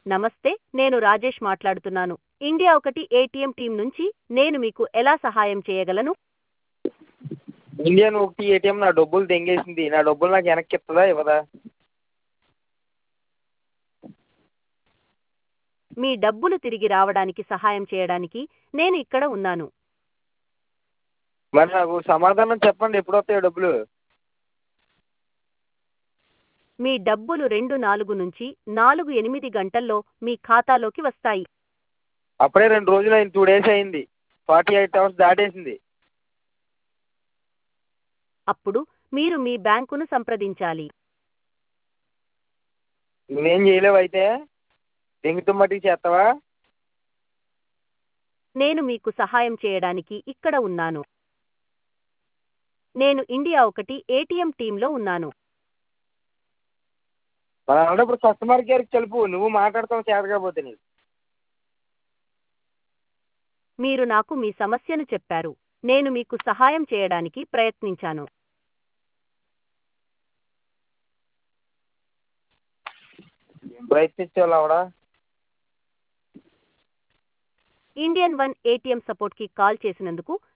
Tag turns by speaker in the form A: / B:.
A: నమస్తే నేను రాజేష్ మాట్లాడుతున్నాను ఇండియా ఒకటి ఏటీఎం టీం నుంచి నేను మీకు ఎలా సహాయం చేయగలను
B: ఇండియన్ ఒకటి ఏటీఎం నా డబ్బులు దెంగేసింది నా డబ్బులు నాకు వెనక్కి ఇస్తుందా ఇవ్వదా
A: మీ డబ్బులు తిరిగి రావడానికి సహాయం చేయడానికి నేను ఇక్కడ ఉన్నాను
B: మరి నాకు సమాధానం చెప్పండి ఎప్పుడు వస్తాయి డబ్బులు
A: మీ డబ్బులు రెండు నాలుగు నుంచి నాలుగు ఎనిమిది గంటల్లో మీ ఖాతాలోకి వస్తాయి
B: అప్పుడే రెండు రోజులు అయింది టూ డేస్ అయింది ఫార్టీ ఎయిట్ అవర్స్ దాటేసింది
A: అప్పుడు మీరు మీ బ్యాంకును సంప్రదించాలి
B: నువ్వేం చేయలేవు అయితే దెంగితో మట్టికి చేస్తావా
A: నేను మీకు సహాయం చేయడానికి ఇక్కడ ఉన్నాను నేను ఇండియా ఒకటి ఏటీఎం టీంలో ఉన్నాను
B: మరి అలాంటప్పుడు కస్టమర్ కేర్కి తెలుపు నువ్వు మాట్లాడతావు చేత కాకపోతే నీకు
A: మీరు నాకు మీ సమస్యను చెప్పారు నేను మీకు సహాయం చేయడానికి ప్రయత్నించాను
B: ఏం ప్రయత్నించావు ఆవిడ
A: ఇండియన్ వన్ ఏటీఎం సపోర్ట్కి కాల్ చేసినందుకు